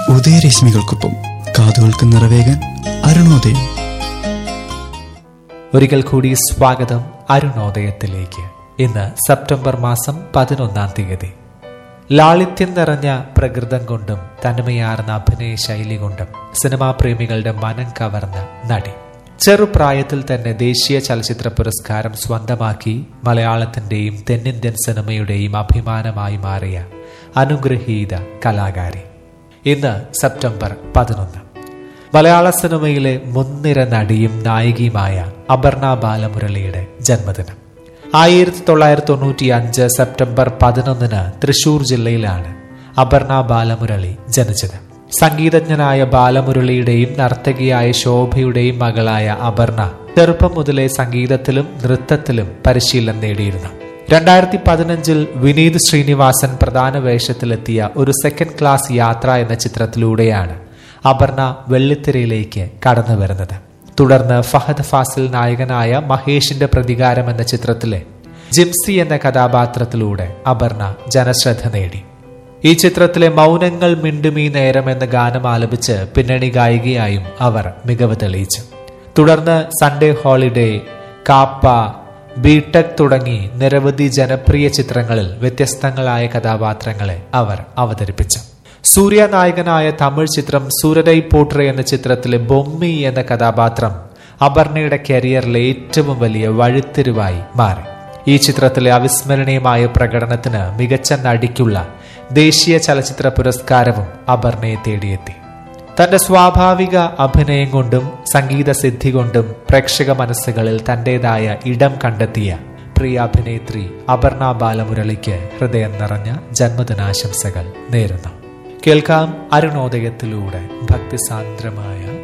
ഉദയരശ്മികൾക്കൊപ്പം കാതുകൾക്ക് നിറവേകാൻ അരുണോദയം ഒരിക്കൽ കൂടി സ്വാഗതം അരുണോദയത്തിലേക്ക് ഇന്ന് സെപ്റ്റംബർ മാസം പതിനൊന്നാം തീയതി ലാളിത്യം നിറഞ്ഞ പ്രകൃതം കൊണ്ടും തനിമയാർന്ന അഭിനയ ശൈലി കൊണ്ടും സിനിമാ പ്രേമികളുടെ മനം കവർന്ന നടി ചെറുപ്രായത്തിൽ തന്നെ ദേശീയ ചലച്ചിത്ര പുരസ്കാരം സ്വന്തമാക്കി മലയാളത്തിന്റെയും തെന്നിന്ത്യൻ സിനിമയുടെയും അഭിമാനമായി മാറിയ അനുഗ്രഹീത കലാകാരി ഇന്ന് സെപ്റ്റംബർ പതിനൊന്ന് മലയാള സിനിമയിലെ മുൻനിര നടിയും നായികയുമായ അപർണ ബാലമുരളിയുടെ ജന്മദിനം ആയിരത്തി തൊള്ളായിരത്തി തൊണ്ണൂറ്റി അഞ്ച് സെപ്റ്റംബർ പതിനൊന്നിന് തൃശൂർ ജില്ലയിലാണ് അപർണ ബാലമുരളി ജനിച്ചത് സംഗീതജ്ഞനായ ബാലമുരളിയുടെയും നർത്തകിയായ ശോഭയുടെയും മകളായ അപർണ ചെറുപ്പം മുതലേ സംഗീതത്തിലും നൃത്തത്തിലും പരിശീലനം നേടിയിരുന്നു രണ്ടായിരത്തി പതിനഞ്ചിൽ വിനീത് ശ്രീനിവാസൻ പ്രധാന വേഷത്തിലെത്തിയ ഒരു സെക്കൻഡ് ക്ലാസ് യാത്ര എന്ന ചിത്രത്തിലൂടെയാണ് അപർണ വെള്ളിത്തിരയിലേക്ക് കടന്നു വരുന്നത് തുടർന്ന് ഫഹദ് ഫാസിൽ നായകനായ മഹേഷിന്റെ പ്രതികാരം എന്ന ചിത്രത്തിലെ ജിംസി എന്ന കഥാപാത്രത്തിലൂടെ അപർണ ജനശ്രദ്ധ നേടി ഈ ചിത്രത്തിലെ മൗനങ്ങൾ മിണ്ടുമീ നേരം എന്ന ഗാനം ആലപിച്ച് പിന്നണി ഗായികയായും അവർ മികവ് തെളിയിച്ചു തുടർന്ന് സൺഡേ ഹോളിഡേ കാപ്പ ബിടെക് തുടങ്ങി നിരവധി ജനപ്രിയ ചിത്രങ്ങളിൽ വ്യത്യസ്തങ്ങളായ കഥാപാത്രങ്ങളെ അവർ അവതരിപ്പിച്ചു സൂര്യ നായകനായ തമിഴ് ചിത്രം സൂരരൈ പോട്രെ എന്ന ചിത്രത്തിലെ ബൊമ്മി എന്ന കഥാപാത്രം അപർണയുടെ കരിയറിലെ ഏറ്റവും വലിയ വഴിത്തിരിവായി മാറി ഈ ചിത്രത്തിലെ അവിസ്മരണീയമായ പ്രകടനത്തിന് മികച്ച നടിക്കുള്ള ദേശീയ ചലച്ചിത്ര പുരസ്കാരവും അപർണയെ തേടിയെത്തി തന്റെ സ്വാഭാവിക അഭിനയം കൊണ്ടും സംഗീത സിദ്ധി കൊണ്ടും പ്രേക്ഷക മനസ്സുകളിൽ തന്റേതായ ഇടം കണ്ടെത്തിയ പ്രിയ അഭിനേത്രി അപർണ ബാലമുരളിക്ക് ഹൃദയം നിറഞ്ഞ ജന്മദിനാശംസകൾ നേരുന്നു കേൾക്കാം അരുണോദയത്തിലൂടെ ഭക്തിസാന്ദ്രമായ